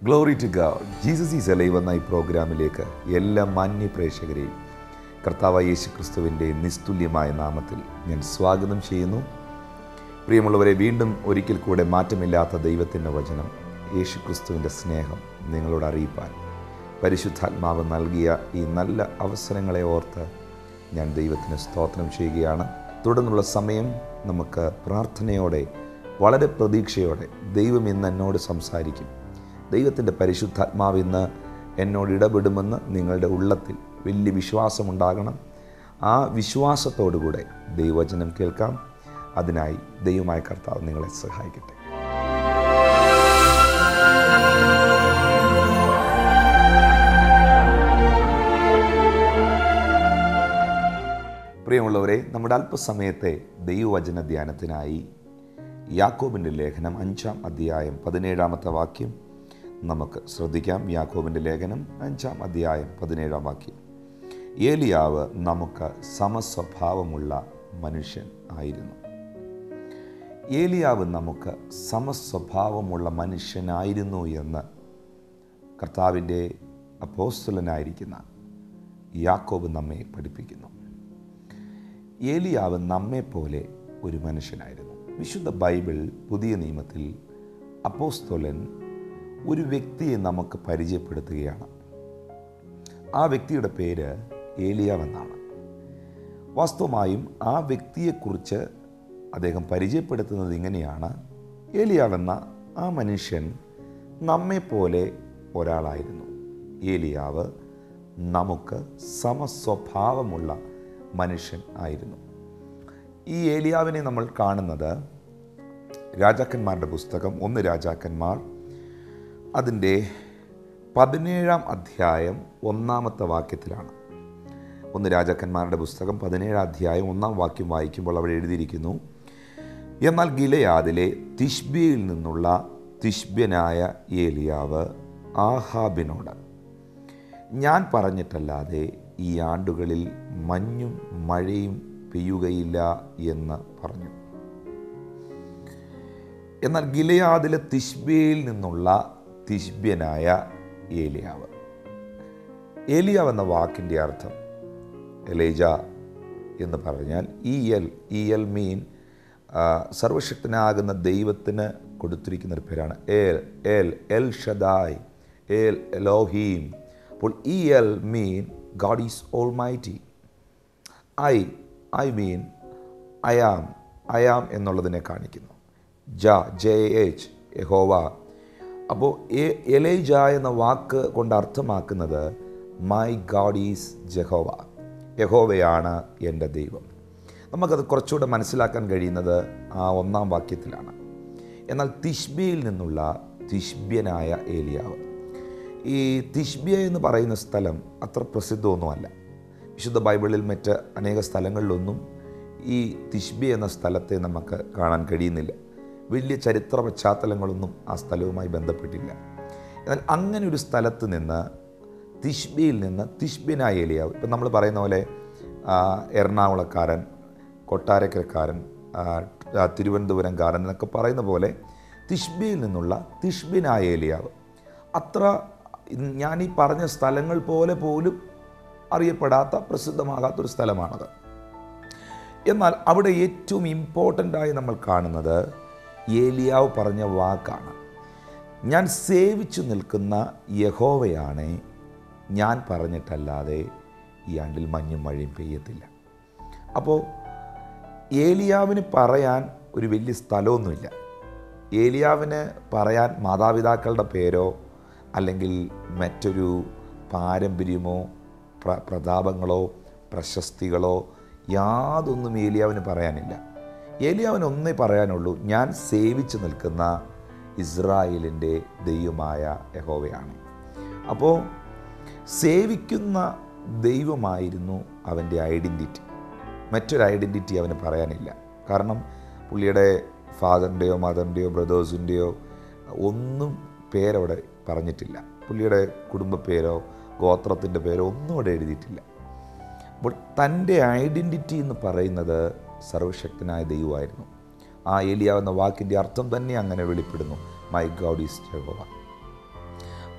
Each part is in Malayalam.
glory to God Jesus is alive എന്ന ഈ പ്രോഗ്രാമിലേക്ക് എല്ലാ മാന്യ പ്രേക്ഷകരെയും കർത്താവായ യേശു ക്രിസ്തുവിൻ്റെ നിസ്തുല്യമായ നാമത്തിൽ ഞാൻ സ്വാഗതം ചെയ്യുന്നു പ്രിയമുള്ളവരെ വീണ്ടും ഒരിക്കൽ കൂടെ മാറ്റമില്ലാത്ത ദൈവത്തിൻ്റെ വചനം യേശു ക്രിസ്തുവിൻ്റെ സ്നേഹം നിങ്ങളോട് അറിയിപ്പാൻ പരിശുദ്ധാത്മാവ് നൽകിയ ഈ നല്ല അവസരങ്ങളെ ഓർത്ത് ഞാൻ ദൈവത്തിന് സ്തോത്രം ചെയ്യുകയാണ് തുടർന്നുള്ള സമയം നമുക്ക് പ്രാർത്ഥനയോടെ വളരെ പ്രതീക്ഷയോടെ ദൈവം ഇന്ന് എന്നോട് സംസാരിക്കും ദൈവത്തിൻ്റെ പരിശുദ്ധാത്മാവ് ഇന്ന് എന്നോട് ഇടപെടുമെന്ന് നിങ്ങളുടെ ഉള്ളത്തിൽ വലിയ വിശ്വാസമുണ്ടാകണം ആ വിശ്വാസത്തോടുകൂടെ ദൈവവചനം കേൾക്കാം അതിനായി ദൈവമായ കർത്താവ് നിങ്ങളെ സഹായിക്കട്ടെ പ്രിയമുള്ളവരെ നമ്മുടെ അല്പസമയത്തെ ദൈവവചന ധ്യാനത്തിനായി യാക്കോബിൻ്റെ ലേഖനം അഞ്ചാം അധ്യായം പതിനേഴാമത്തെ വാക്യം നമുക്ക് ശ്രദ്ധിക്കാം യാക്കോബിൻ്റെ ലേഖനം അഞ്ചാം അധ്യായം പതിനേഴാം വാക്യം ഏലിയാവ് നമുക്ക് സമസ്വഭാവമുള്ള മനുഷ്യൻ ആയിരുന്നു ഏലിയാവ് നമുക്ക് സമസ്വഭാവമുള്ള മനുഷ്യനായിരുന്നു എന്ന് കർത്താവിൻ്റെ അപ്പോസ്തലനായിരിക്കുന്ന യാക്കോബ് നമ്മെ പഠിപ്പിക്കുന്നു ഏലിയാവ് നമ്മെപ്പോലെ ഒരു മനുഷ്യനായിരുന്നു വിശുദ്ധ ബൈബിൾ പുതിയ നിയമത്തിൽ അപ്പോസ്തോലൻ ഒരു വ്യക്തിയെ നമുക്ക് പരിചയപ്പെടുത്തുകയാണ് ആ വ്യക്തിയുടെ പേര് ഏലിയാവെന്നാണ് വാസ്തവമായും ആ വ്യക്തിയെക്കുറിച്ച് അദ്ദേഹം പരിചയപ്പെടുത്തുന്നത് ഇങ്ങനെയാണ് ഏലിയാവെന്ന ആ മനുഷ്യൻ നമ്മെപ്പോലെ ഒരാളായിരുന്നു ഏലിയാവ് നമുക്ക് സമസ്വഭാവമുള്ള മനുഷ്യൻ ആയിരുന്നു ഈ ഏലിയാവിനെ നമ്മൾ കാണുന്നത് രാജാക്കന്മാരുടെ പുസ്തകം ഒന്ന് രാജാക്കന്മാർ അതിൻ്റെ പതിനേഴാം അധ്യായം ഒന്നാമത്തെ വാക്യത്തിലാണ് ഒന്ന് രാജാക്കന്മാരുടെ പുസ്തകം പതിനേഴാം അധ്യായം ഒന്നാം വാക്യം വായിക്കുമ്പോൾ അവിടെ എഴുതിയിരിക്കുന്നു എന്നാൽ ഗിലയാദിലെ തിഷ്ബിയിൽ നിന്നുള്ള തിഷ്ബ്യനായ ഏലിയാവ് ആഹാബിനോട് ഞാൻ പറഞ്ഞിട്ടല്ലാതെ ഈ ആണ്ടുകളിൽ മഞ്ഞും മഴയും പെയ്യുകയില്ല എന്ന് പറഞ്ഞു എന്നാൽ ഗിലയാദിലെ തിഷ്ബിയിൽ നിന്നുള്ള തിഷ്ബ്യനായ ഏലിയാവ് ഏലിയാവ് എന്ന വാക്കിൻ്റെ അർത്ഥം എലേജ എന്ന് പറഞ്ഞാൽ ഈ എൽ ഈ എൽ മീൻ സർവശക്തനാകുന്ന ദൈവത്തിന് കൊടുത്തിരിക്കുന്ന ഒരു പേരാണ് El El El Shaddai El Elohim അപ്പോൾ ഈ El mean God is almighty I I mean I am I am എന്നുള്ളതിനെ കാണിക്കുന്നു ജ ജെ എച്ച് യഹോവ അപ്പോൾ എലേജ എന്ന വാക്ക് കൊണ്ട് അർത്ഥമാക്കുന്നത് മൈ ഗാഡ് ഈസ് ജഹോവ യഹോവയാണ് എൻ്റെ ദൈവം നമുക്കത് കുറച്ചുകൂടെ മനസ്സിലാക്കാൻ കഴിയുന്നത് ആ ഒന്നാം വാക്യത്തിലാണ് എന്നാൽ തിഷ്ബിയിൽ നിന്നുള്ള തിഷ്ബ്യനായ ഏലിയാവ് ഈ തിഷ്ബ്യ എന്ന് പറയുന്ന സ്ഥലം അത്ര പ്രസിദ്ധമൊന്നുമല്ല വിശുദ്ധ ബൈബിളിൽ മറ്റ് അനേക സ്ഥലങ്ങളിലൊന്നും ഈ തിഷ്ബി എന്ന സ്ഥലത്തെ നമുക്ക് കാണാൻ കഴിയുന്നില്ല വലിയ ചരിത്ര പശ്ചാത്തലങ്ങളൊന്നും ആ സ്ഥലവുമായി ബന്ധപ്പെട്ടില്ല എന്നാൽ അങ്ങനെ ഒരു സ്ഥലത്ത് നിന്ന് തിഷ്ബിയിൽ നിന്ന് തിഷ്ബിനായ ഏലിയാവ് ഇപ്പം നമ്മൾ പറയുന്ന പോലെ എറണാകുളക്കാരൻ കൊട്ടാരക്കരക്കാരൻ തിരുവനന്തപുരംകാരൻ എന്നൊക്കെ പറയുന്ന പോലെ തിഷ്ബിയിൽ നിന്നുള്ള തിഷ്ബിനായ ഏലിയാവ് അത്ര ഞാൻ ഈ പറഞ്ഞ സ്ഥലങ്ങൾ പോലെ പോലും അറിയപ്പെടാത്ത പ്രസിദ്ധമാകാത്തൊരു സ്ഥലമാണത് എന്നാൽ അവിടെ ഏറ്റവും ഇമ്പോർട്ടൻ്റായി നമ്മൾ കാണുന്നത് ഏലിയാവ് പറഞ്ഞ വാക്കാണ് ഞാൻ സേവിച്ചു നിൽക്കുന്ന യഹോവയാണ് ഞാൻ പറഞ്ഞിട്ടല്ലാതെ ഈ ആണ്ടിൽ മഞ്ഞും മഴയും പെയ്യത്തില്ല അപ്പോൾ ഏലിയാവിന് പറയാൻ ഒരു വലിയ സ്ഥലമൊന്നുമില്ല ഏലിയാവിന് പറയാൻ മാതാപിതാക്കളുടെ പേരോ അല്ലെങ്കിൽ മറ്റൊരു പാരമ്പര്യമോ പ്ര പ്രതാപങ്ങളോ പ്രശസ്തികളോ യാതൊന്നും ഏലിയാവിന് പറയാനില്ല ഏലിയാവിന് ഒന്നേ പറയാനുള്ളൂ ഞാൻ സേവിച്ചു നിൽക്കുന്ന ഇസ്രായേലിൻ്റെ ദൈവമായ യഹോവയാണ് അപ്പോൾ സേവിക്കുന്ന ദൈവമായിരുന്നു അവൻ്റെ ഐഡൻറ്റിറ്റി മറ്റൊരു ഐഡൻറ്റിറ്റി അവന് പറയാനില്ല കാരണം പുള്ളിയുടെ ഫാദറിൻ്റെയോ മദറിൻ്റെയോ ബ്രദേഴ്സിൻ്റെയോ ഒന്നും പേരവിടെ പറഞ്ഞിട്ടില്ല പുള്ളിയുടെ കുടുംബ പേരോ ഗോത്രത്തിൻ്റെ പേരോ ഒന്നും അവിടെ എഴുതിയിട്ടില്ല അപ്പോൾ തൻ്റെ ഐഡൻറ്റിറ്റി എന്ന് പറയുന്നത് സർവശക്തനായ ദൈവമായിരുന്നു ആ ഏലിയാവ് എന്ന വാക്കിൻ്റെ അർത്ഥം തന്നെ അങ്ങനെ വെളിപ്പെടുന്നു മൈ ഗോഡ് ഈസ് ജഹോവ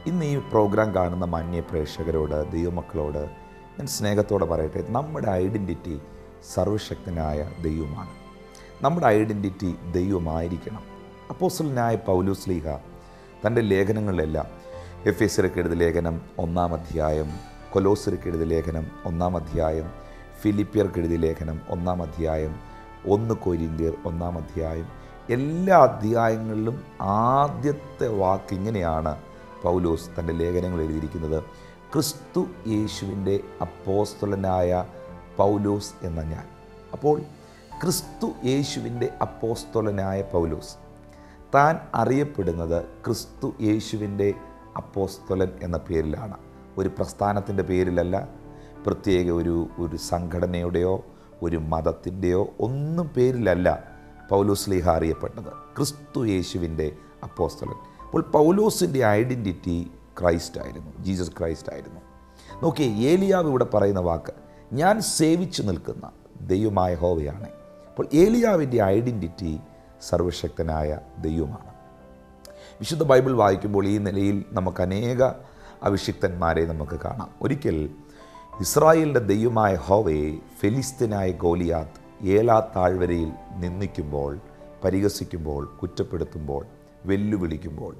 ഇന്ന് ഈ പ്രോഗ്രാം കാണുന്ന മാന്യ പ്രേക്ഷകരോട് ദൈവമക്കളോട് ഞാൻ സ്നേഹത്തോടെ പറയട്ടെ നമ്മുടെ ഐഡൻറ്റിറ്റി സർവശക്തനായ ദൈവമാണ് നമ്മുടെ ഐഡൻറ്റിറ്റി ദൈവമായിരിക്കണം അപ്പോസ്റ്റലനായ പൗലൂസ് ലീഹ തൻ്റെ ലേഖനങ്ങളിലെല്ലാം എഫ് എസിർക്ക് എഴുതിയ ലേഖനം ഒന്നാം അധ്യായം കൊലോസിർക്ക് എഴുതിയ ലേഖനം ഒന്നാം അധ്യായം ഫിലിപ്പിയർക്ക് എഴുതിയ ലേഖനം ഒന്നാം അധ്യായം ഒന്ന് കൊരിന്ത്യർ ഒന്നാം അധ്യായം എല്ലാ അധ്യായങ്ങളിലും ആദ്യത്തെ വാക്ക് ഇങ്ങനെയാണ് പൗലോസ് തൻ്റെ ലേഖനങ്ങൾ എഴുതിയിരിക്കുന്നത് ക്രിസ്തു യേശുവിൻ്റെ അപ്പോസ്തലനായ പൗലോസ് എന്ന ഞാൻ അപ്പോൾ ക്രിസ്തു യേശുവിൻ്റെ അപ്പോസ്തലനായ പൗലോസ് താൻ അറിയപ്പെടുന്നത് ക്രിസ്തു യേശുവിൻ്റെ അപ്പോസ്തലൻ എന്ന പേരിലാണ് ഒരു പ്രസ്ഥാനത്തിൻ്റെ പേരിലല്ല പ്രത്യേക ഒരു ഒരു സംഘടനയുടെയോ ഒരു മതത്തിൻ്റെയോ ഒന്നും പേരിലല്ല പൗലോസ് ലീഹ അറിയപ്പെട്ടത് ക്രിസ്തു യേശുവിൻ്റെ അപ്പോസ്തലൻ അപ്പോൾ പൗലോസിൻ്റെ ഐഡൻറ്റിറ്റി ക്രൈസ്റ്റ് ആയിരുന്നു ജീസസ് ക്രൈസ്റ്റ് ആയിരുന്നു നോക്കിയേ ഏലിയാവ് ഇവിടെ പറയുന്ന വാക്ക് ഞാൻ സേവിച്ചു നിൽക്കുന്ന ദൈവമായ ഹോവയാണ് അപ്പോൾ ഏലിയാവിൻ്റെ ഐഡൻറ്റിറ്റി സർവശക്തനായ ദൈവമാണ് വിശുദ്ധ ബൈബിൾ വായിക്കുമ്പോൾ ഈ നിലയിൽ നമുക്ക് അനേക അഭിഷിക്തന്മാരെ നമുക്ക് കാണാം ഒരിക്കൽ ഇസ്രായേലിൻ്റെ ദൈവമായ ഹോവയെ ഫെലിസ്തീനായ ഗോലിയാത്ത് ഏലാ താഴ്വരയിൽ നിന്ദിക്കുമ്പോൾ പരിഹസിക്കുമ്പോൾ കുറ്റപ്പെടുത്തുമ്പോൾ വെല്ലുവിളിക്കുമ്പോൾ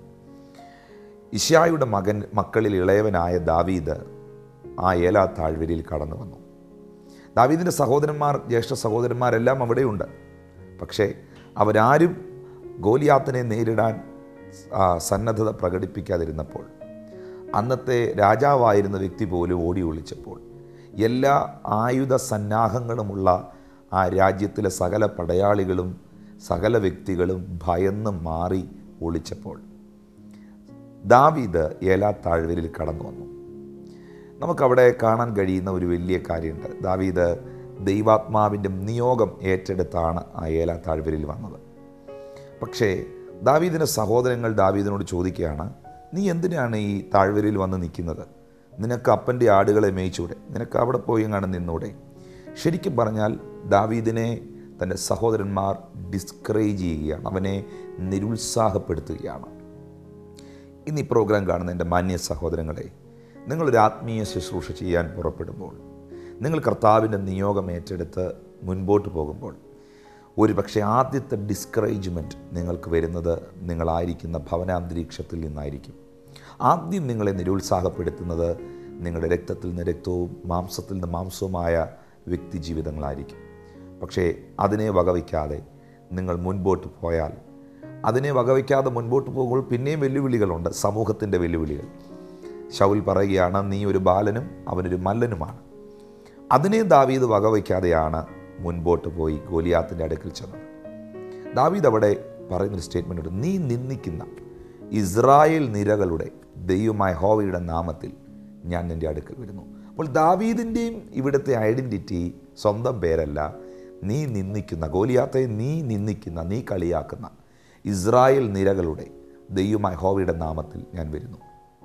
ഇഷായുടെ മകൻ മക്കളിൽ ഇളയവനായ ദാവീദ് ആ ഏലാ താഴ്വരയിൽ കടന്നു വന്നു ദാവീദിൻ്റെ സഹോദരന്മാർ ജ്യേഷ്ഠ സഹോദരന്മാരെല്ലാം അവിടെയുണ്ട് പക്ഷേ അവരാരും ഗോലിയാത്തിനെ നേരിടാൻ ആ, സന്നദ്ധത പ്രകടിപ്പിക്കാതിരുന്നപ്പോൾ അന്നത്തെ രാജാവായിരുന്ന വ്യക്തി പോലും ഓടി ഒളിച്ചപ്പോൾ എല്ലാ ആയുധ സന്നാഹങ്ങളുമുള്ള ആ രാജ്യത്തിലെ സകല പടയാളികളും സകല വ്യക്തികളും ഭയന്ന് മാറി ഒളിച്ചപ്പോൾ ദാവീദ് ഏലാ താഴ്വരയിൽ കടന്നു വന്നു നമുക്കവിടെ കാണാൻ കഴിയുന്ന ഒരു വലിയ കാര്യമുണ്ട് ദാവീദ് ദൈവാത്മാവിൻ്റെ നിയോഗം ഏറ്റെടുത്താണ് ആ ഏലാ താഴ്വരയിൽ വന്നത് പക്ഷേ ദാവീദിൻ്റെ സഹോദരങ്ങൾ ദാവീദിനോട് ചോദിക്കുകയാണ് നീ എന്തിനാണ് ഈ താഴ്വരയിൽ വന്ന് നിൽക്കുന്നത് നിനക്ക് അപ്പൻ്റെ ആടുകളെ മേയിച്ചൂടെ നിനക്ക് അവിടെ പോയി എങ്ങാണ് നിന്നൂടെ ശരിക്കും പറഞ്ഞാൽ ദാവീദിനെ തൻ്റെ സഹോദരന്മാർ ഡിസ്കറേജ് ചെയ്യുകയാണ് അവനെ നിരുത്സാഹപ്പെടുത്തുകയാണ് ഇന്ന് ഈ പ്രോഗ്രാം കാണുന്ന എൻ്റെ മാന്യ സഹോദരങ്ങളെ നിങ്ങളൊരു ആത്മീയ ശുശ്രൂഷ ചെയ്യാൻ പുറപ്പെടുമ്പോൾ നിങ്ങൾ കർത്താവിൻ്റെ നിയോഗം ഏറ്റെടുത്ത് മുൻപോട്ട് പോകുമ്പോൾ ഒരു പക്ഷേ ആദ്യത്തെ ഡിസ്കറേജ്മെൻറ്റ് നിങ്ങൾക്ക് വരുന്നത് നിങ്ങളായിരിക്കുന്ന ഭവനാന്തരീക്ഷത്തിൽ നിന്നായിരിക്കും ആദ്യം നിങ്ങളെ നിരുത്സാഹപ്പെടുത്തുന്നത് നിങ്ങളുടെ രക്തത്തിൽ നിന്ന് രക്തവും മാംസത്തിൽ നിന്ന് മാംസവുമായ വ്യക്തി ജീവിതങ്ങളായിരിക്കും പക്ഷേ അതിനെ വകവയ്ക്കാതെ നിങ്ങൾ മുൻപോട്ട് പോയാൽ അതിനെ വകവയ്ക്കാതെ മുൻപോട്ട് പോകുമ്പോൾ പിന്നെയും വെല്ലുവിളികളുണ്ട് സമൂഹത്തിൻ്റെ വെല്ലുവിളികൾ ശൗൽ പറയുകയാണ് നീ ഒരു ബാലനും അവനൊരു മല്ലനുമാണ് അതിനെ ദാവീദ് വകവയ്ക്കാതെയാണ് മുൻപോട്ട് പോയി ഗോലിയാത്തിൻ്റെ അടുക്കൽ ചെന്നത് ദാവീദ് അവിടെ പറയുന്നൊരു സ്റ്റേറ്റ്മെൻ്റ് ഉണ്ട് നീ നിന്ദിക്കുന്ന ഇസ്രായേൽ നിരകളുടെ ദൈവമായ ഹോവയുടെ നാമത്തിൽ ഞാൻ നിൻ്റെ അടുക്കൽ വരുന്നു അപ്പോൾ ദാവീദിൻ്റെയും ഇവിടുത്തെ ഐഡൻറ്റിറ്റി സ്വന്തം പേരല്ല നീ നിന്ദിക്കുന്ന ഗോലിയാത്തെ നീ നിന്ദിക്കുന്ന നീ കളിയാക്കുന്ന ഇസ്രായേൽ നിരകളുടെ ദൈവമായ ഹോവയുടെ നാമത്തിൽ ഞാൻ വരുന്നു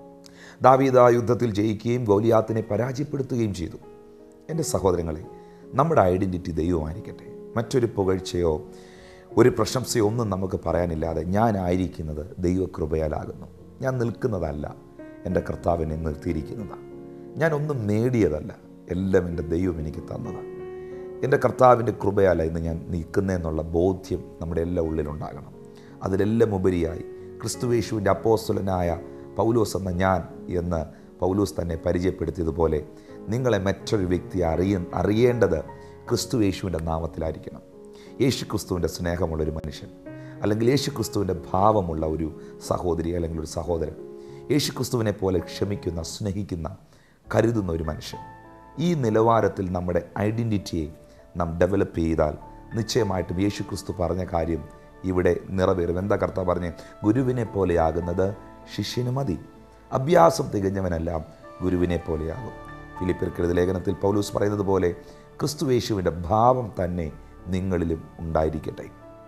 ദാവീദ് ആ യുദ്ധത്തിൽ ജയിക്കുകയും ഗോലിയാത്തിനെ പരാജയപ്പെടുത്തുകയും ചെയ്തു എൻ്റെ സഹോദരങ്ങളെ നമ്മുടെ ഐഡൻറ്റിറ്റി ദൈവമായിരിക്കട്ടെ മറ്റൊരു പുകഴ്ചയോ ഒരു പ്രശംസയോ ഒന്നും നമുക്ക് പറയാനില്ലാതെ ഞാനായിരിക്കുന്നത് ദൈവകൃപയാലാകുന്നു ഞാൻ നിൽക്കുന്നതല്ല എൻ്റെ കർത്താവിനെ നിർത്തിയിരിക്കുന്നതാണ് ഞാനൊന്നും നേടിയതല്ല എല്ലാം എൻ്റെ ദൈവം എനിക്ക് തന്നതാണ് എൻ്റെ കർത്താവിൻ്റെ കൃപയല്ല ഇന്ന് ഞാൻ നിൽക്കുന്നതെന്നുള്ള ബോധ്യം നമ്മുടെ എല്ലാ ഉള്ളിലുണ്ടാകണം അതിലെല്ലാം ഉപരിയായി ക്രിസ്തുവേശുവിൻ്റെ അപ്പോസ്തലനായ പൗലോസ് എന്ന ഞാൻ എന്ന് പൗലോസ് തന്നെ പരിചയപ്പെടുത്തിയതുപോലെ നിങ്ങളെ മറ്റൊരു വ്യക്തി അറിയ അറിയേണ്ടത് ക്രിസ്തുവേശുവിൻ്റെ നാമത്തിലായിരിക്കണം യേശു ക്രിസ്തുവിൻ്റെ സ്നേഹമുള്ളൊരു മനുഷ്യൻ അല്ലെങ്കിൽ യേശു ക്രിസ്തുവിൻ്റെ ഭാവമുള്ള ഒരു സഹോദരി അല്ലെങ്കിൽ ഒരു സഹോദരൻ യേശു ക്രിസ്തുവിനെ പോലെ ക്ഷമിക്കുന്ന സ്നേഹിക്കുന്ന കരുതുന്ന ഒരു മനുഷ്യൻ ഈ നിലവാരത്തിൽ നമ്മുടെ ഐഡൻറ്റിറ്റിയെ നാം ഡെവലപ്പ് ചെയ്താൽ നിശ്ചയമായിട്ടും യേശു ക്രിസ്തു പറഞ്ഞ കാര്യം ഇവിടെ നിറവേറും എന്താ കർത്താവ് പറഞ്ഞ് ഗുരുവിനെ പോലെയാകുന്നത് ശിഷ്യന് മതി അഭ്യാസം തികഞ്ഞവനെല്ലാം ഗുരുവിനെ പോലെയാകും ഫിലിപ്പിർക്കെഴുത ലേഖനത്തിൽ പൗലൂസ് പറയുന്നത് പോലെ ക്രിസ്തുവേശുവിൻ്റെ ഭാവം തന്നെ നിങ്ങളിലും ഉണ്ടായിരിക്കട്ടെ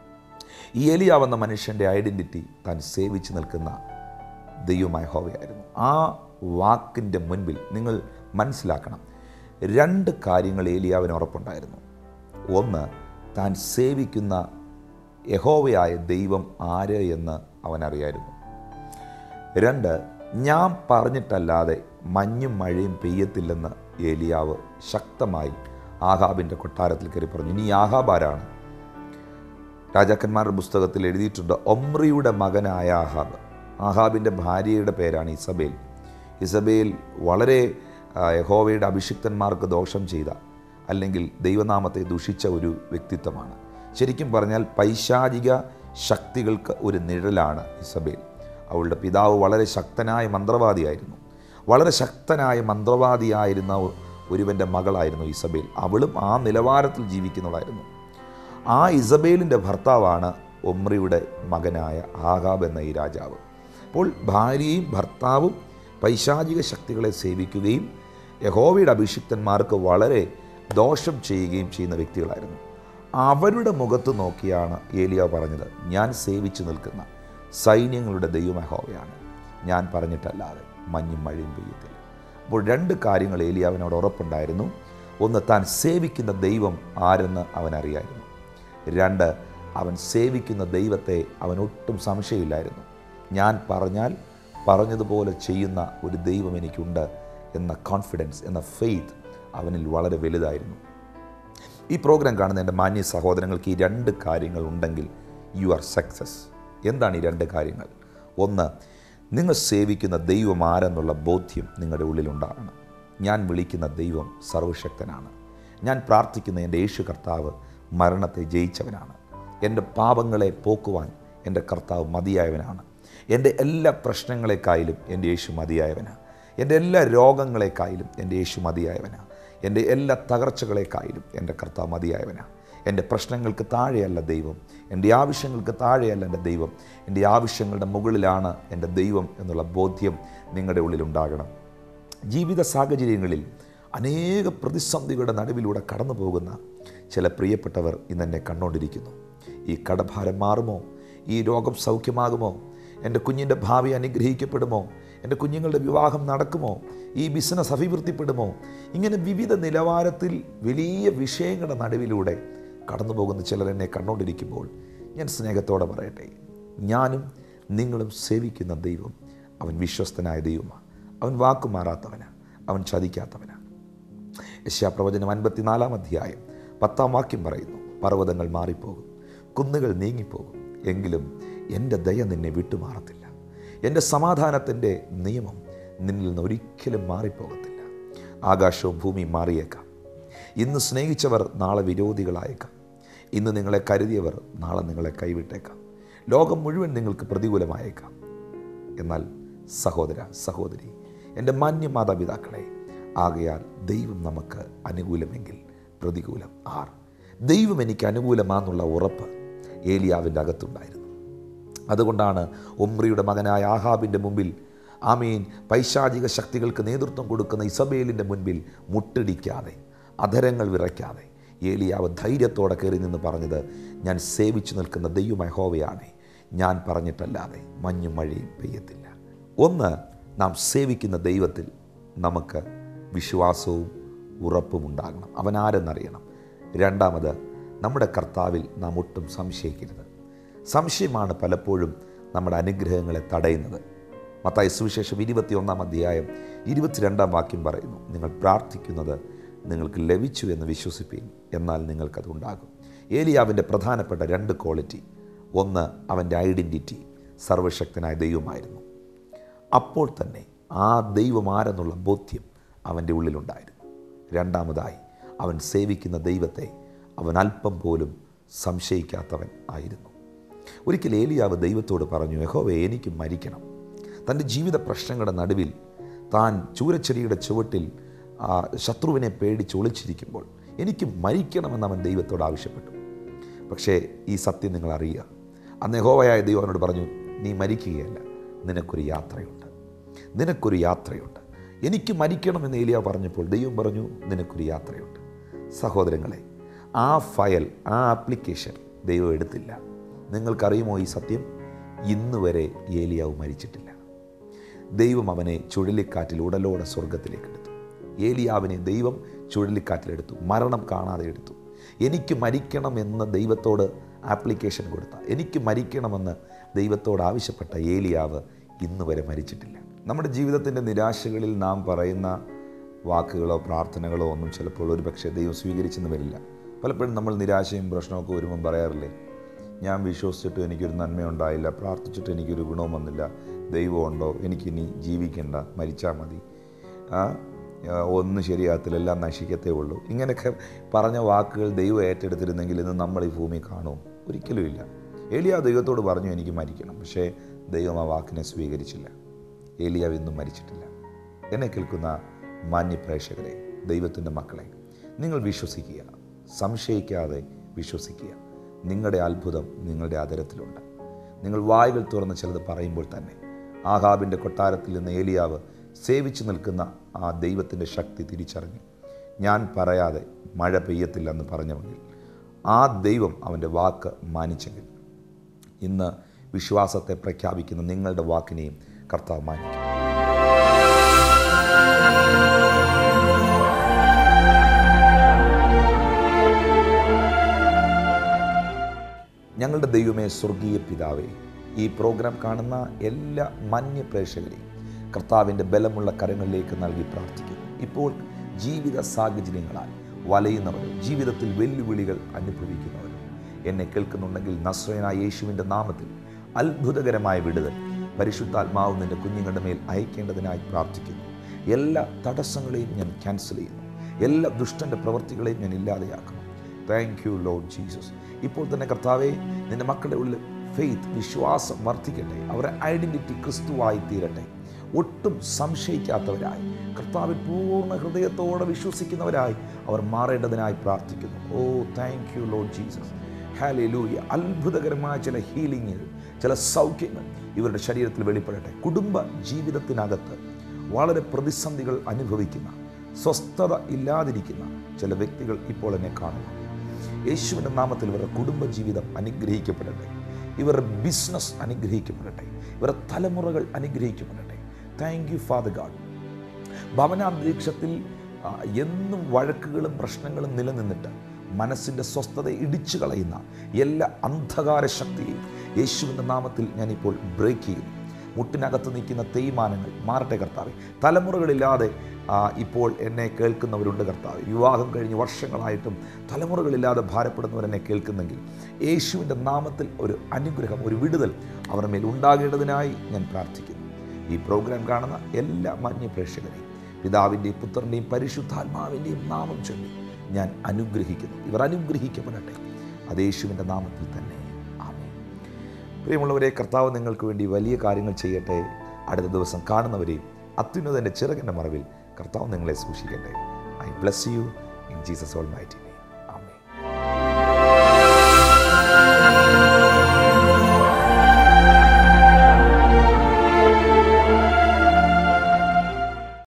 ഈ ഏലിയാവെന്ന മനുഷ്യൻ്റെ ഐഡൻറ്റിറ്റി താൻ സേവിച്ച് നിൽക്കുന്ന ദൈവമായ ഹോവയായിരുന്നു ആ വാക്കിൻ്റെ മുൻപിൽ നിങ്ങൾ മനസ്സിലാക്കണം രണ്ട് കാര്യങ്ങൾ ഏലിയാവിന് ഉറപ്പുണ്ടായിരുന്നു ഒന്ന് താൻ സേവിക്കുന്ന യഹോവയായ ദൈവം ആര് എന്ന് അവൻ അറിയായിരുന്നു രണ്ട് ഞാൻ പറഞ്ഞിട്ടല്ലാതെ മഞ്ഞും മഴയും പെയ്യത്തില്ലെന്ന് ഏലിയാവ് ശക്തമായി ആഹാബിൻ്റെ കൊട്ടാരത്തിൽ കയറി പറഞ്ഞു ഇനി ആഹാബ് ആരാണ് രാജാക്കന്മാരുടെ പുസ്തകത്തിൽ എഴുതിയിട്ടുണ്ട് ഒമ്രിയുടെ മകനായ ആഹാബ് ആഹാബിൻ്റെ ഭാര്യയുടെ പേരാണ് ഇസബേൽ ഇസബേൽ വളരെ ആ, യഹോവയുടെ അഭിഷിക്തന്മാർക്ക് ദോഷം ചെയ്ത അല്ലെങ്കിൽ ദൈവനാമത്തെ ദുഷിച്ച ഒരു വ്യക്തിത്വമാണ് ശരിക്കും പറഞ്ഞാൽ പൈശാചിക ശക്തികൾക്ക് ഒരു നിഴലാണ് ഇസബേൽ അവളുടെ പിതാവ് വളരെ ശക്തനായ മന്ത്രവാദിയായിരുന്നു വളരെ ശക്തനായ മന്ത്രവാദിയായിരുന്ന ഒരുവൻ്റെ മകളായിരുന്നു ഇസബേൽ അവളും ആ നിലവാരത്തിൽ ജീവിക്കുന്നവളായിരുന്നു ആ ഇസബേലിൻ്റെ ഭർത്താവാണ് ഒമ്രിയുടെ മകനായ ആഹാബ് എന്ന ഈ രാജാവ് അപ്പോൾ ഭാര്യയും ഭർത്താവും പൈശാചിക ശക്തികളെ സേവിക്കുകയും യഹോവയുടെ അഭിഷിക്തന്മാർക്ക് വളരെ ദോഷം ചെയ്യുകയും ചെയ്യുന്ന വ്യക്തികളായിരുന്നു അവരുടെ മുഖത്ത് നോക്കിയാണ് ഏലിയ പറഞ്ഞത് ഞാൻ സേവിച്ചു നിൽക്കുന്ന സൈന്യങ്ങളുടെ ദൈവം യഹോവയാണ് ഞാൻ പറഞ്ഞിട്ടല്ലാതെ മഞ്ഞും മഴയും പെയ്യത്തില്ല അപ്പോൾ രണ്ട് കാര്യങ്ങൾ ഏലിയാവിനോട് ഉറപ്പുണ്ടായിരുന്നു ഒന്ന് താൻ സേവിക്കുന്ന ദൈവം ആരെന്ന് അവൻ അറിയായിരുന്നു രണ്ട് അവൻ സേവിക്കുന്ന ദൈവത്തെ അവൻ ഒട്ടും സംശയമില്ലായിരുന്നു ഞാൻ പറഞ്ഞാൽ പറഞ്ഞതുപോലെ ചെയ്യുന്ന ഒരു ദൈവം എനിക്കുണ്ട് എന്ന കോൺഫിഡൻസ് എന്ന ഫെയ്ത്ത് അവനിൽ വളരെ വലുതായിരുന്നു ഈ പ്രോഗ്രാം കാണുന്ന എൻ്റെ മാന്യ സഹോദരങ്ങൾക്ക് ഈ രണ്ട് കാര്യങ്ങൾ ഉണ്ടെങ്കിൽ യു ആർ സക്സസ് എന്താണ് ഈ രണ്ട് കാര്യങ്ങൾ ഒന്ന് നിങ്ങൾ സേവിക്കുന്ന ദൈവം ആരെന്നുള്ള ബോധ്യം നിങ്ങളുടെ ഉള്ളിലുണ്ടാകണം ഞാൻ വിളിക്കുന്ന ദൈവം സർവശക്തനാണ് ഞാൻ പ്രാർത്ഥിക്കുന്ന എൻ്റെ യേശു കർത്താവ് മരണത്തെ ജയിച്ചവനാണ് എൻ്റെ പാപങ്ങളെ പോക്കുവാൻ എൻ്റെ കർത്താവ് മതിയായവനാണ് എൻ്റെ എല്ലാ പ്രശ്നങ്ങളെക്കായാലും എൻ്റെ യേശു മതിയായവനാണ് എൻ്റെ എല്ലാ രോഗങ്ങളെക്കായാലും എൻ്റെ യേശു മതിയായവനാണ് എൻ്റെ എല്ലാ തകർച്ചകളെക്കായാലും എൻ്റെ കർത്താവ് മതിയായവനാണ് എൻ്റെ പ്രശ്നങ്ങൾക്ക് താഴെയല്ല ദൈവം എൻ്റെ ആവശ്യങ്ങൾക്ക് താഴെയല്ല എൻ്റെ ദൈവം എൻ്റെ ആവശ്യങ്ങളുടെ മുകളിലാണ് എൻ്റെ ദൈവം എന്നുള്ള ബോധ്യം നിങ്ങളുടെ ഉള്ളിലുണ്ടാകണം ജീവിത സാഹചര്യങ്ങളിൽ അനേക പ്രതിസന്ധികളുടെ നടുവിലൂടെ കടന്നു പോകുന്ന ചില പ്രിയപ്പെട്ടവർ ഇന്നെന്നെ കണ്ടുകൊണ്ടിരിക്കുന്നു ഈ കടഭാരം മാറുമോ ഈ രോഗം സൗഖ്യമാകുമോ എൻ്റെ കുഞ്ഞിൻ്റെ ഭാവി അനുഗ്രഹിക്കപ്പെടുമോ എൻ്റെ കുഞ്ഞുങ്ങളുടെ വിവാഹം നടക്കുമോ ഈ ബിസിനസ് അഭിവൃദ്ധിപ്പെടുമോ ഇങ്ങനെ വിവിധ നിലവാരത്തിൽ വലിയ വിഷയങ്ങളുടെ നടുവിലൂടെ കടന്നു പോകുന്ന ചിലർ എന്നെ കണ്ടുകൊണ്ടിരിക്കുമ്പോൾ ഞാൻ സ്നേഹത്തോടെ പറയട്ടെ ഞാനും നിങ്ങളും സേവിക്കുന്ന ദൈവം അവൻ വിശ്വസ്തനായ ദൈവമാണ് അവൻ വാക്കുമാറാത്തവനാണ് അവൻ ചതിക്കാത്തവനാണ് യശ്യാപ്രവചനം അൻപത്തിനാലാം അധ്യായം പത്താം വാക്യം പറയുന്നു പർവ്വതങ്ങൾ മാറിപ്പോകും കുന്നുകൾ നീങ്ങിപ്പോകും എങ്കിലും എൻ്റെ ദയ നിന്നെ വിട്ടുമാറത്തില്ല എൻ്റെ സമാധാനത്തിൻ്റെ നിയമം നിന്നിൽ നിന്ന് ഒരിക്കലും മാറിപ്പോകത്തില്ല ആകാശവും ഭൂമിയും മാറിയേക്കാം ഇന്ന് സ്നേഹിച്ചവർ നാളെ വിരോധികളായേക്കാം ഇന്ന് നിങ്ങളെ കരുതിയവർ നാളെ നിങ്ങളെ കൈവിട്ടേക്കാം ലോകം മുഴുവൻ നിങ്ങൾക്ക് പ്രതികൂലമായേക്കാം എന്നാൽ സഹോദര സഹോദരി എൻ്റെ മാന്യ മാതാപിതാക്കളെ ആകയാൽ ദൈവം നമുക്ക് അനുകൂലമെങ്കിൽ പ്രതികൂലം ആർ ദൈവം എനിക്ക് അനുകൂലമാന്നുള്ള ഉറപ്പ് ഏലിയാവിൻ്റെ അകത്തുണ്ടായിരുന്നു അതുകൊണ്ടാണ് ഒമ്രിയുടെ മകനായ ആഹാബിൻ്റെ മുമ്പിൽ ആമീൻ പൈശാചിക ശക്തികൾക്ക് നേതൃത്വം കൊടുക്കുന്ന ഇസബേലിൻ്റെ മുൻപിൽ മുട്ടിടിക്കാതെ അധരങ്ങൾ വിറയ്ക്കാതെ ഏലിയാവ് ധൈര്യത്തോടെ കയറി നിന്ന് പറഞ്ഞത് ഞാൻ സേവിച്ചു നിൽക്കുന്ന ദൈവമായ ഹോവയാണ് ഞാൻ പറഞ്ഞിട്ടല്ലാതെ മഞ്ഞും മഴയും പെയ്യത്തില്ല ഒന്ന് നാം സേവിക്കുന്ന ദൈവത്തിൽ നമുക്ക് വിശ്വാസവും ഉറപ്പും ഉണ്ടാകണം അവൻ ആരെന്നറിയണം രണ്ടാമത് നമ്മുടെ കർത്താവിൽ നാം ഒട്ടും സംശയിക്കരുത് സംശയമാണ് പലപ്പോഴും നമ്മുടെ അനുഗ്രഹങ്ങളെ തടയുന്നത് മത്തായി സുവിശേഷം ഇരുപത്തിയൊന്നാം അധ്യായം ഇരുപത്തിരണ്ടാം വാക്യം പറയുന്നു നിങ്ങൾ പ്രാർത്ഥിക്കുന്നത് നിങ്ങൾക്ക് ലഭിച്ചു എന്ന് വിശ്വസിപ്പീൻ എന്നാൽ നിങ്ങൾക്കത് ഉണ്ടാകും ഏലിയാവിൻ്റെ പ്രധാനപ്പെട്ട രണ്ട് ക്വാളിറ്റി ഒന്ന് അവൻ്റെ ഐഡൻറ്റിറ്റി സർവശക്തനായ ദൈവമായിരുന്നു അപ്പോൾ തന്നെ ആ ദൈവം ആരെന്നുള്ള ബോധ്യം അവൻ്റെ ഉള്ളിലുണ്ടായിരുന്നു രണ്ടാമതായി അവൻ സേവിക്കുന്ന ദൈവത്തെ അവൻ അല്പം പോലും സംശയിക്കാത്തവൻ ആയിരുന്നു ഒരിക്കൽ ഏലിയാവ് ദൈവത്തോട് പറഞ്ഞു യഹോവേ എനിക്ക് മരിക്കണം തൻ്റെ ജീവിത പ്രശ്നങ്ങളുടെ നടുവിൽ താൻ ചൂരച്ചെടിയുടെ ചുവട്ടിൽ ആ ശത്രുവിനെ പേടിച്ച് ഒളിച്ചിരിക്കുമ്പോൾ എനിക്ക് മരിക്കണമെന്ന് അവൻ ദൈവത്തോട് ആവശ്യപ്പെട്ടു പക്ഷേ ഈ സത്യം നിങ്ങൾ അറിയുക അന്ന് യഹോവയായ ദൈവം അവനോട് പറഞ്ഞു നീ മരിക്കുകയല്ല നിനക്കൊരു യാത്രയുണ്ട് നിനക്കൊരു യാത്രയുണ്ട് എനിക്ക് മരിക്കണമെന്ന് ഏലിയ പറഞ്ഞപ്പോൾ ദൈവം പറഞ്ഞു നിനക്കൊരു യാത്രയുണ്ട് സഹോദരങ്ങളെ ആ ഫയൽ ആ ആപ്ലിക്കേഷൻ ദൈവം എടുത്തില്ല നിങ്ങൾക്കറിയുമോ ഈ സത്യം ഇന്ന് വരെ ഏലിയാവ് മരിച്ചിട്ടില്ല ദൈവം അവനെ ചുഴലിക്കാറ്റിൽ ഉടലോടെ സ്വർഗത്തിലേക്ക് എടുത്തു ഏലിയാവിനെ ദൈവം ചുഴലിക്കാറ്റിലെടുത്തു മരണം കാണാതെ എടുത്തു എനിക്ക് മരിക്കണമെന്ന് ദൈവത്തോട് ആപ്ലിക്കേഷൻ കൊടുത്ത എനിക്ക് മരിക്കണമെന്ന് ദൈവത്തോട് ആവശ്യപ്പെട്ട ഏലിയാവ് ഇന്ന് വരെ മരിച്ചിട്ടില്ല നമ്മുടെ ജീവിതത്തിൻ്റെ നിരാശകളിൽ നാം പറയുന്ന വാക്കുകളോ പ്രാർത്ഥനകളോ ഒന്നും ചിലപ്പോൾ ഒരു പക്ഷേ ദൈവം സ്വീകരിച്ചെന്ന് വരില്ല പലപ്പോഴും നമ്മൾ നിരാശയും പ്രശ്നമൊക്കെ വരുമ്പം പറയാറില്ലേ ഞാൻ വിശ്വസിച്ചിട്ട് എനിക്കൊരു നന്മയുണ്ടായില്ല പ്രാർത്ഥിച്ചിട്ട് എനിക്കൊരു ഗുണവും വന്നില്ല ദൈവമുണ്ടോ എനിക്കിനി ജീവിക്കണ്ട മരിച്ചാൽ മതി ആ ആ, ഒന്നും ശരിയാകത്തില്ല എല്ലാം നശിക്കത്തേ ഉള്ളൂ ഇങ്ങനെയൊക്കെ പറഞ്ഞ വാക്കുകൾ ദൈവം ഏറ്റെടുത്തിരുന്നെങ്കിൽ ഇന്ന് നമ്മൾ ഈ ഭൂമി കാണും ഒരിക്കലും ഇല്ല ഏലിയ ദൈവത്തോട് പറഞ്ഞു എനിക്ക് മരിക്കണം പക്ഷേ ദൈവം ആ വാക്കിനെ സ്വീകരിച്ചില്ല ഏലിയാവ് ഇന്നും മരിച്ചിട്ടില്ല എന്നെ കേൾക്കുന്ന മാന്യ പ്രേക്ഷകരെ ദൈവത്തിൻ്റെ മക്കളെ നിങ്ങൾ വിശ്വസിക്കുക സംശയിക്കാതെ വിശ്വസിക്കുക നിങ്ങളുടെ അത്ഭുതം നിങ്ങളുടെ അതരത്തിലുണ്ട് നിങ്ങൾ വായുകൾ തുറന്ന് ചിലത് പറയുമ്പോൾ തന്നെ ആഹാബിൻ്റെ കൊട്ടാരത്തിൽ നിന്ന് ഏലിയാവ് സേവിച്ചു നിൽക്കുന്ന ആ ദൈവത്തിൻ്റെ ശക്തി തിരിച്ചറിഞ്ഞു ഞാൻ പറയാതെ മഴ പെയ്യത്തില്ലെന്ന് പറഞ്ഞവെങ്കിൽ ആ ദൈവം അവൻ്റെ വാക്ക് മാനിച്ചെങ്കിൽ ഇന്ന് വിശ്വാസത്തെ പ്രഖ്യാപിക്കുന്ന നിങ്ങളുടെ വാക്കിനെയും കർത്താവ് മാനിക്കും ഞങ്ങളുടെ ദൈവമേ സ്വർഗീയ പിതാവേ ഈ പ്രോഗ്രാം കാണുന്ന എല്ലാ മാന്യ പ്രേക്ഷകരെയും കർത്താവിൻ്റെ ബലമുള്ള കരങ്ങളിലേക്ക് നൽകി പ്രാർത്ഥിക്കുന്നു ഇപ്പോൾ ജീവിത സാഹചര്യങ്ങളാൽ വലയുന്നവരും ജീവിതത്തിൽ വെല്ലുവിളികൾ അനുഭവിക്കുന്നവരും എന്നെ കേൾക്കുന്നുണ്ടെങ്കിൽ നസ്രയനായ യേശുവിൻ്റെ നാമത്തിൽ അത്ഭുതകരമായ വിടുതൽ പരിശുദ്ധാത്മാവ് നിന്റെ കുഞ്ഞുങ്ങളുടെ മേൽ അയക്കേണ്ടതിനായി പ്രാർത്ഥിക്കുന്നു എല്ലാ തടസ്സങ്ങളെയും ഞാൻ ക്യാൻസൽ ചെയ്യുന്നു എല്ലാ ദുഷ്ടൻ്റെ പ്രവൃത്തികളെയും ഞാൻ ഇല്ലാതെയാക്കുന്നു താങ്ക് യു ലോഡ് ജീസസ് ഇപ്പോൾ തന്നെ കർത്താവെ നിന്റെ മക്കളുടെ ഉള്ളിൽ ഫെയ്ത്ത് വിശ്വാസം വർദ്ധിക്കട്ടെ അവരുടെ ഐഡൻറ്റിറ്റി ക്രിസ്തുവായി തീരട്ടെ ഒട്ടും സംശയിക്കാത്തവരായി കർത്താവിൽ പൂർണ്ണ ഹൃദയത്തോടെ വിശ്വസിക്കുന്നവരായി അവർ മാറേണ്ടതിനായി പ്രാർത്ഥിക്കുന്നു ഓ thank you Lord Jesus hallelujah അത്ഭുതകരമായ ചില ഹീലിങ്ങുകൾ ചില സൗഖ്യങ്ങൾ ഇവരുടെ ശരീരത്തിൽ വെളിപ്പെടട്ടെ കുടുംബ ജീവിതത്തിനകത്ത് വളരെ പ്രതിസന്ധികൾ അനുഭവിക്കുന്ന സ്വസ്ഥത ഇല്ലാതിരിക്കുന്ന ചില വ്യക്തികൾ ഇപ്പോൾ എന്നെ കാണുന്നു യേശുവിൻ്റെ നാമത്തിൽ ഇവരുടെ കുടുംബജീവിതം അനുഗ്രഹിക്കപ്പെടട്ടെ ഇവരുടെ ബിസിനസ് അനുഗ്രഹിക്കപ്പെടട്ടെ ഇവരുടെ തലമുറകൾ അനുഗ്രഹിക്കപ്പെടട്ടെ താങ്ക് യു ഫാദർ ഗാഡ് ഭവനാന്തരീക്ഷത്തിൽ ആ, എന്നും വഴക്കുകളും പ്രശ്നങ്ങളും നിലനിന്നിട്ട് മനസ്സിൻ്റെ സ്വസ്ഥത ഇടിച്ചു കളയുന്ന എല്ലാ അന്ധകാര ശക്തിയെയും യേശുവിൻ്റെ നാമത്തിൽ ഞാനിപ്പോൾ ബ്രേക്ക് ചെയ്യുന്നു മുട്ടിനകത്ത് നിൽക്കുന്ന തേയ്മാനങ്ങൾ മാറട്ടെ കർത്താവ് തലമുറകളില്ലാതെ ആ, ഇപ്പോൾ എന്നെ കേൾക്കുന്നവരുണ്ട് കർത്താവ് വിവാഹം കഴിഞ്ഞ് വർഷങ്ങളായിട്ടും തലമുറകളില്ലാതെ ഭാരപ്പെടുന്നവർ എന്നെ കേൾക്കുന്നെങ്കിൽ യേശുവിൻ്റെ നാമത്തിൽ ഒരു അനുഗ്രഹം ഒരു വിടുതൽ അവരുടെ മേൽ ഉണ്ടാകേണ്ടതിനായി ഞാൻ പ്രാർത്ഥിക്കുന്നു ഈ പ്രോഗ്രാം കാണുന്ന എല്ലാ മാന്യ പ്രേക്ഷകരെയും പിതാവിൻ്റെയും പുത്രൻ്റെയും പരിശുദ്ധാത്മാവിൻ്റെയും നാമം ചൊല്ലി ഞാൻ അനുഗ്രഹിക്കുന്നു ഇവർ അനുഗ്രഹിക്കപ്പെടട്ടെ അത് യേശുവിൻ്റെ നാമത്തിൽ തന്നെ ആമേൻ പ്രിയമുള്ളവരെ കർത്താവ് നിങ്ങൾക്ക് വേണ്ടി വലിയ കാര്യങ്ങൾ ചെയ്യട്ടെ അടുത്ത ദിവസം കാണുന്നവരെയും അത്യുന്നതൻ്റെ ചിറകിൻ്റെ മറവിൽ കർത്താവ് നിങ്ങളെ സൂക്ഷിക്കട്ടെ I bless you in Jesus all mighty